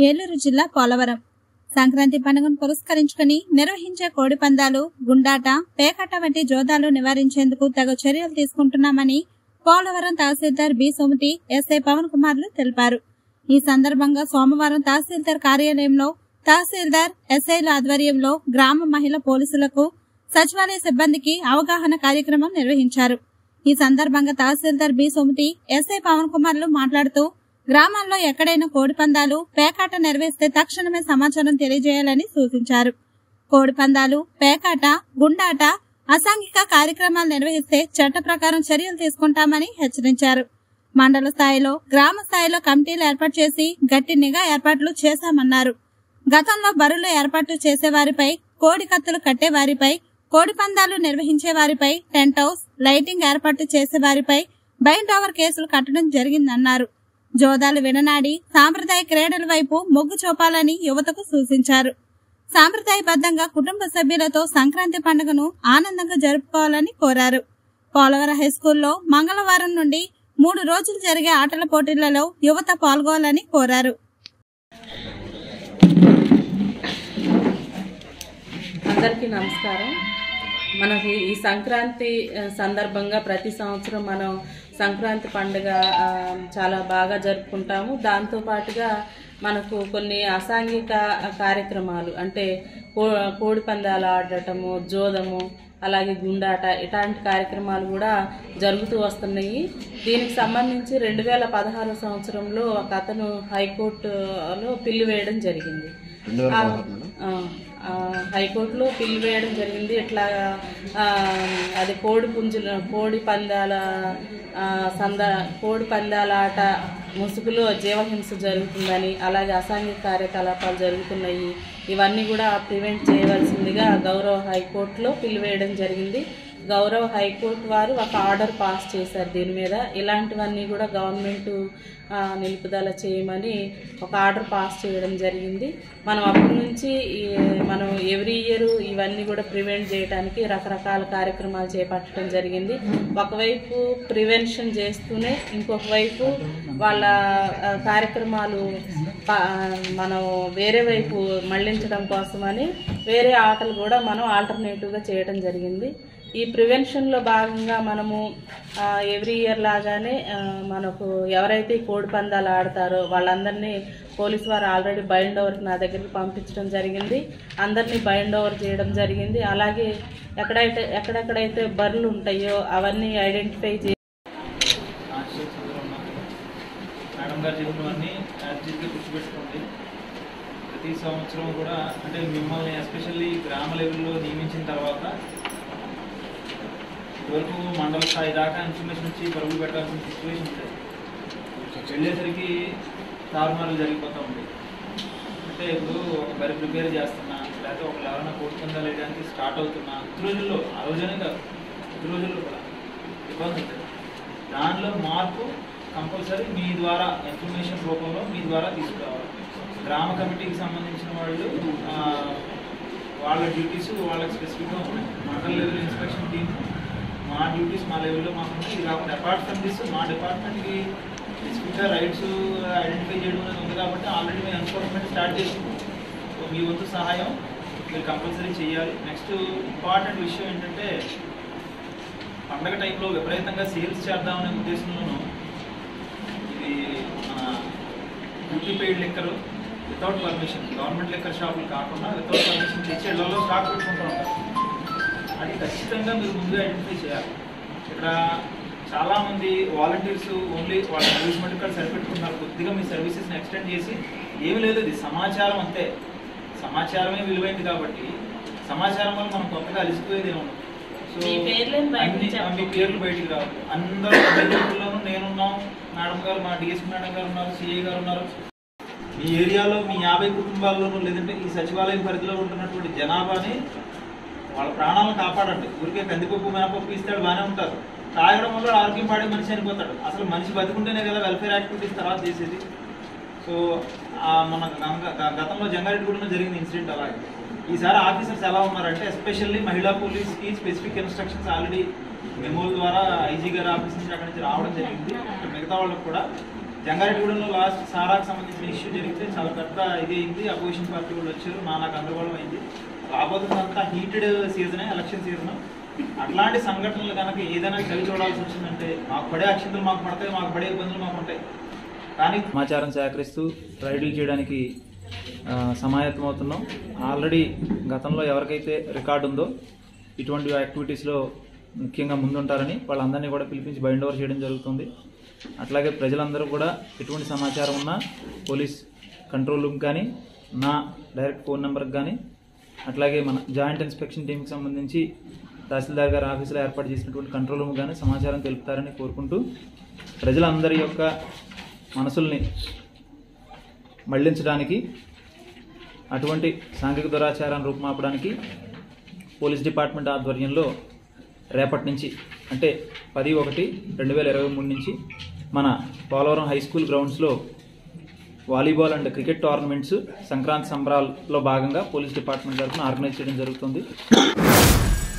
ఏలూరు జిల్లా పోలవరం సంక్రాంతి పండుగను పురస్కరించుకుని నిర్వహించే కోడి పందాలు గుండాట పేకాట వంటి జోదాలు నివారించేందుకు తగు చర్యలు తీసుకుంటున్నామని పోలవరం తహసీల్దార్ బి సుమతి ఎస్ఐ పవన్ కుమార్లు తెలిపారు ఈ సందర్భంగా సోమవారం తహసీల్దార్ కార్యాలయంలో తహసీల్దార్ ఎస్ఐల ఆధ్వర్యంలో గ్రామ మహిళా పోలీసులకు సచివాలయ సిబ్బందికి అవగాహన కార్యక్రమం నిర్వహించారు ఈ సందర్భంగా తహసీల్దార్ బి సుమతి ఎస్ఐ పవన్ కుమార్లు మాట్లాడుతూ గ్రామాల్లో ఎక్కడైనా కోడి పందాలు పేకాట నిర్వహిస్తే తక్షణమే సమాచారం తెలియజేయాలని సూచించారు కోడి పందాలు పేకాట గుండాట అసాంఘిక కార్యక్రమాలు నిర్వహిస్తే చట్ట ప్రకారం చర్యలు తీసుకుంటామని హెచ్చరించారు మండల స్థాయిలో గ్రామ స్థాయిలో కమిటీలు ఏర్పాటు చేసి గట్టి నిఘా ఏర్పాట్లు చేశామన్నారు గతంలో బరులు ఏర్పాట్లు చేసేవారిపై కోడి కత్తులు కట్టేవారిపై కోడి పందాలు నిర్వహించే వారిపై టెంట్ హౌస్ లైటింగ్ ఏర్పాటు చేసే వారిపై బైండ్ ఓవర్ కేసులు కట్టడం జరిగిందన్నారు జోదాలు విననాడి సాంప్రదాయ క్రీడల వైపు మొగ్గు చూపాలని యువతకు సూచించారు సాంప్రదాయబద్ధంగా కుటుంబ సభ్యులతో సంక్రాంతి పండుగను ఆనందంగా జరుపుకోవాలని కోరారు పోలవరం హై స్కూల్లో మంగళవారం నుండి మూడు రోజులు జరిగే ఆటల పోటీలలో యువత పాల్గొనాలని కోరారు అందరికీ నమస్కారం మనకి ఈ సంక్రాంతి ఆ, సందర్భంగా ప్రతి సంవత్సరం మనం సంక్రాంతి పండుగ ఆ, చాలా బాగా జరుపుకుంటాము దాంతో పాటుగా మనకు కొన్ని అసాంఘిక కార్యక్రమాలు అంటే కో కోడి పందాలు ఆడటము జోదము అలాగే గుండాట ఇలాంటి కార్యక్రమాలు కూడా జరుగుతూ వస్తున్నాయి దీనికి సంబంధించి రెండు వేల పదహారు సంవత్సరంలో ఒక అతను హైకోర్టులో పిల్లి వేయడం జరిగింది ఆ, ఆ, ఆ, హైకోర్టులో పిల్లి వేయడం జరిగింది ఇట్లా ఆ, అది కోడి పుంజుల కోడి పందాల ఆ, సంద కోడి పందాల ఆట ముసుగులో జీవహింస జరుగుతుందని అలాగే అసాంఘిక కార్యకలాపాలు జరుగుతున్నాయి ఇవన్నీ కూడా ప్రివెంట్ చేయవలసిందిగా గౌరవ హైకోర్టులో పిలివేయడం జరిగింది గౌరవ హైకోర్టు వారు ఒక ఆర్డర్ పాస్ చేశారు దీని మీద ఇలాంటివన్నీ కూడా గవర్నమెంట్ ఆ, నిలుపుదల చేయమని ఒక ఆర్డర్ పాస్ చేయడం జరిగింది మనం అప్పటి నుంచి ఈ మనం ఎవ్రీ ఇయర్ ఇవన్నీ కూడా ప్రివెంట్ చేయడానికి రకరకాల కార్యక్రమాలు చేపట్టడం జరిగింది ఒకవైపు ప్రివెన్షన్ చేస్తూనే ఇంకొక వైపు వాళ్ళ ఆ, కార్యక్రమాలు ప- మనం వేరే వైపు మళ్ళించడం కోసమని వేరే ఆటలు కూడా మనం ఆల్టర్నేటివ్గా చేయడం జరిగింది ఈ ప్రివెన్షన్లో భాగంగా మనము ఎవ్రీ ఇయర్ లాగానే ఆ, మనకు ఎవరైతే ఈ కోడి పందాలు ఆడతారో వాళ్ళందరినీ పోలీస్ వారు ఆల్రెడీ బైండ్ ఓవర్ నా దగ్గరికి పంపించడం జరిగింది అందరినీ బైండ్ ఓవర్ చేయడం జరిగింది అలాగే ఎక్కడైతే ఎక్కడెక్కడైతే బర్రెలు ఉంటాయో అవన్నీ ఐడెంటిఫై చే కాన్స్టిట్యూన్స్ అందరూ ఉన్నారు మేడం గారు చెప్పినవన్నీ యాక్టివ్గా గుర్తుపెట్టుకోండి ప్రతి సంవత్సరం కూడా అంటే మిమ్మల్ని ఎస్పెషల్లీ గ్రామ లెవెల్లో నియమించిన తర్వాత ఇదివరకు మండల స్థాయి దాకా ఇన్ఫర్మేషన్ ఇచ్చి పరుగులు పెట్టాల్సిన సిచ్యువేషన్ ఉంటుంది వెళ్ళేసరికి తారుమారులు జరిగిపోతూ ఉంది అంటే ఇప్పుడు ఒక బరి ప్రిపేర్ చేస్తున్నా లేకపోతే ఒక ఎవరైనా కోరుకుందా లేడానికి స్టార్ట్ అవుతున్నా ప్రతి రోజుల్లో ఆ రోజునే కాదు ప్రతి రోజుల్లో కూడా ఇబ్బంది ఉంటుంది దానిలో మార్పు కంపల్సరీ మీ ద్వారా ఇన్ఫర్మేషన్ రూపంలో మీ ద్వారా తీసుకురావాలి గ్రామ కమిటీకి సంబంధించిన వాళ్ళు ఆ, వాళ్ళ డ్యూటీస్ వాళ్ళకి స్పెసిఫిక్గా ఉన్నాయి మండల లెవెల్ ఇన్స్పెక్షన్ టీమ్ మా డ్యూటీస్ మా లెవెల్లో మాకు ఉన్నాయి ఇది కాకుండా అపార్ట్ ఫ్రమ్ దిస్ మా డిపార్ట్మెంట్కి స్పెసిఫిక్గా రైట్స్ ఐడెంటిఫై చేయడం అనేది ఉంది కాబట్టి ఆల్రెడీ మేము ఎన్ఫోర్స్మెంట్ స్టార్ట్ చేసింది సో మీ వంతు సహాయం మీరు కంపల్సరీ చేయాలి నెక్స్ట్ ఇంపార్టెంట్ విషయం ఏంటంటే పండగ టైంలో విపరీతంగా సేల్స్ చేద్దామనే ఉద్దేశంలోనూ ఇది మన duty paid liquor without permission government liquor షాపులు కాకుండా వితౌట్ పర్మిషన్ తెచ్చి ఇళ్లలో స్టాక్ పెట్టుకుంటూ ఉంటారు అది ఖచ్చితంగా మీరు ముందు ఐడెంటిఫై చేయాలి ఇక్కడ చాలామంది వాలంటీర్స్ ఓన్లీ వాళ్ళ సర్వీస్ మటుకు సరిపెట్టుకుంటున్నారు కొద్దిగా మీ సర్వీసెస్ని ఎక్స్టెండ్ చేసి ఏమి లేదు ఇది సమాచారం అంతే సమాచారమే విలువైంది కాబట్టి సమాచారం వల్ల మనం కొత్తగా అలిసిపోయేది ఏముండదు సో మీ పేర్లను బయటకు అన్ని చెప్పండి. మీ పేర్లు బయటికి రావు అందరూ అన్ని నేనున్నాం మేడం గారు మా డిఎస్ మేడం గారు ఉన్నారు సిఐ గారు ఉన్నారు మీ ఏరియాలో మీ యాభై కుటుంబాల్లోనూ లేదంటే ఈ సచివాలయం పరిధిలో ఉంటున్నటువంటి జనాభాని వాళ్ళ ప్రాణాలను కాపాడండి ఊరికే కందిపప్పు మేనపప్పు ఇస్తాడు బాగానే ఉంటారు తాగడం వల్ల ఆరోగ్యం పాడే మనిషి చనిపోతాడు అసలు మనిషి బతుకుంటేనే కదా వెల్ఫేర్ యాక్టివిటీస్ తర్వాత చేసేది సో ఆ మన గంగ- గ- గతంలో జంగారెడ్డిగూడలో జరిగిన ఇన్సిడెంట్ అలాగే ఈసారి ఆఫీసర్స్ ఎలా ఉన్నారంటే ఎస్పెషల్లీ మహిళా పోలీస్కి స్పెసిఫిక్ ఇన్స్ట్రక్షన్స్ ఆల్రెడీ మెమోల ద్వారా ఐజీ గారి ఆఫీస్ నుంచి అక్కడి నుంచి రావడం జరిగింది ఇక్కడ మిగతా వాళ్ళకి కూడా జంగారెడ్డిగూడెంలో లాస్ట్ సారాకు సంబంధించిన ఇష్యూ జరిగితే చాలా పెద్ద ఇది అయింది అపోజిషన్ పార్టీ వాళ్ళు వచ్చారు నానా గందరగోళం అయింది రాబోతుందంతా హీటెడ్ సీజనే ఎలక్షన్ సీజన్ అట్లాంటి సంఘటనలు కనుక ఏదైనా చవి చూడాల్సి వచ్చిందంటే మాకు పడే అక్షంతలు మాకు పడతాయి మాకు పడే ఇబ్బందులు మాకు ఉంటాయి కానీ సమాచారం సేకరిస్తూ రైడ్లు చేయడానికి ఆ, సమాయత్తమవుతున్నాం ఆల్రెడీ గతంలో ఎవరికైతే రికార్డు ఉందో ఇటువంటి యాక్టివిటీస్లో ముఖ్యంగా ముందుంటారని వాళ్ళందరినీ కూడా పిలిపించి బైండ్ ఓవర్ చేయడం జరుగుతుంది అట్లాగే ప్రజలందరూ కూడా ఎటువంటి సమాచారం ఉన్నా పోలీస్ కంట్రోల్ రూమ్ కానీ నా డైరెక్ట్ ఫోన్ నెంబర్కి కానీ అట్లాగే మన జాయింట్ ఇన్స్పెక్షన్ టీంకి సంబంధించి తహసీల్దార్ గారి ఆఫీసులో ఏర్పాటు చేసినటువంటి కంట్రోల్ రూమ్ కానీ సమాచారం తెలుపుతారని కోరుకుంటూ ప్రజలందరి యొక్క మనసుల్ని మళ్లించడానికి అటువంటి సాంఘిక దురాచారాన్ని రూపుమాపడానికి పోలీస్ డిపార్ట్మెంట్ ఆధ్వర్యంలో రేపటి నుంచి అంటే పది ఒకటి రెండు వేల ఇరవై మూడు నుంచి మన పోలవరం హై స్కూల్ గ్రౌండ్స్లో volleyball and cricket tournaments Sankranti సంబరాల్లో భాగంగా పోలీస్ డిపార్ట్మెంట్ తరఫున ఆర్గనైజ్ చేయడం జరుగుతుంది